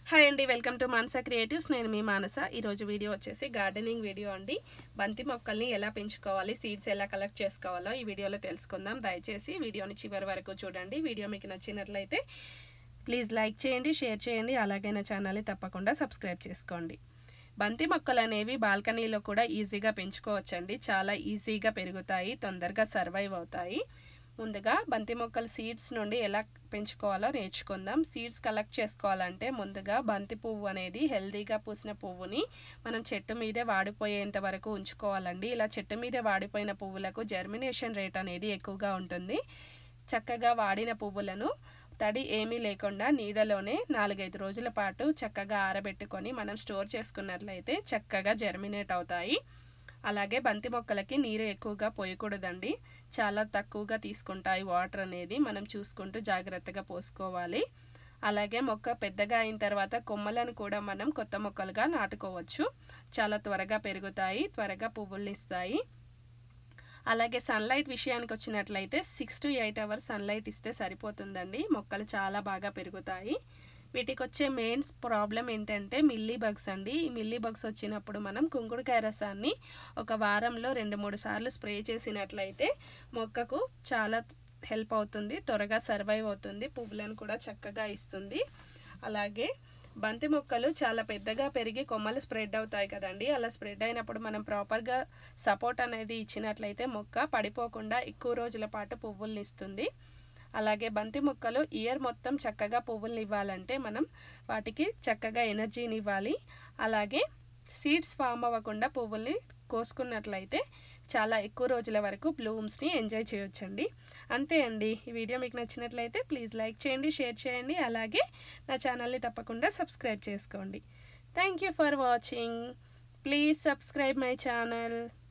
hi అండి welcome to Manasa creatives నేను మీ మానస ఈరోజు వీడియో వచ్చేసి గార్డెనింగ్ వీడియో అండి బంతి మొక్కల్ని ఎలా పెంచుకోవాలి సీడ్స్ ఎలా కలెక్ట్ చేసుకోవాలో ఈ వీడియోలో తెలుసుకుందాం దయచేసి వీడియోని చివరి వరకు చూడండి వీడియో మీకు నచ్చినట్లయితే ప్లీజ్ లైక్ చేయండి షేర్ చేయండి అలాగే నా ఛానల్ని తప్పకుండా సబ్స్క్రైబ్ చేసుకోండి బంతి మొక్కలు అనేవి బాల్కనీలో కూడా ఈజీగా పెంచుకోవచ్చండి చాలా ఈజీగా పెరుగుతాయి తొందరగా సర్వైవ్ అవుతాయి ముందుగా బంతి మొక్కల సీడ్స్ నుండి ఎలా పెంచుకోవాలో నేర్చుకుందాం సీడ్స్ కలెక్ట్ చేసుకోవాలంటే ముందుగా బంతి పువ్వు అనేది హెల్తీగా పూసిన పువ్వుని మనం చెట్టు మీదే వాడిపోయేంత వరకు ఉంచుకోవాలండి ఇలా చెట్టు మీదే వాడిపోయిన పువ్వులకు జర్మినేషన్ రేట్ అనేది ఎక్కువగా ఉంటుంది చక్కగా వాడిన పువ్వులను తడి ఏమీ లేకుండా నీడలోనే నాలుగైదు రోజుల పాటు చక్కగా ఆరబెట్టుకొని మనం స్టోర్ చేసుకున్నట్లయితే చక్కగా జర్మినేట్ అవుతాయి అలాగే బంతి మొక్కలకి నీరు ఎక్కువగా పోయకూడదండి చాలా తక్కువగా తీసుకుంటాయి వాటర్ అనేది మనం చూసుకుంటూ జాగ్రత్తగా పోసుకోవాలి అలాగే మొక్క పెద్దగా అయిన తర్వాత కొమ్మలను కూడా మనం కొత్త మొక్కలుగా నాటుకోవచ్చు చాలా త్వరగా పెరుగుతాయి త్వరగా పువ్వులు ఇస్తాయి అలాగే సన్లైట్ విషయానికి వచ్చినట్లయితే six to eight hours sunlight ఇస్తే సరిపోతుందండి మొక్కలు చాలా బాగా పెరుగుతాయి వీటికి వచ్చే మెయిన్ ప్రాబ్లం ఏంటంటే మిల్లీ బగ్స్ అండి ఈ మిల్లీ బగ్స్ వచ్చినప్పుడు మనం కుంకుడుకాయ రసాన్ని ఒక వారంలో రెండు మూడు సార్లు స్ప్రే చేసినట్లయితే మొక్కకు చాలా హెల్ప్ అవుతుంది త్వరగా సర్వైవ్ అవుతుంది పువ్వులను కూడా చక్కగా ఇస్తుంది అలాగే బంతి మొక్కలు చాలా పెద్దగా పెరిగి కొమ్మలు స్ప్రెడ్ అవుతాయి కదండి అలా స్ప్రెడ్ అయినప్పుడు మనం ప్రాపర్గా సపోర్ట్ అనేది ఇచ్చినట్లయితే మొక్క పడిపోకుండా ఎక్కువ రోజుల పాటు పువ్వుల్ని ఇస్తుంది అలాగే బంతి మొక్కలు ఇయర్ మొత్తం చక్కగా పువ్వుల్ని ఇవ్వాలంటే మనం వాటికి చక్కగా ఎనర్జీని ఇవ్వాలి అలాగే సీడ్స్ ఫామ్ అవ్వకుండా పువ్వుల్ని కోసుకున్నట్లయితే చాలా ఎక్కువ రోజుల వరకు బ్లూమ్స్ని ఎంజాయ్ చేయొచ్చండి అంతే అండి ఈ వీడియో మీకు నచ్చినట్లయితే ప్లీజ్ లైక్ చేయండి షేర్ చేయండి అలాగే నా ఛానల్ని తప్పకుండా సబ్స్క్రైబ్ చేసుకోండి thank you for watching please subscribe my channel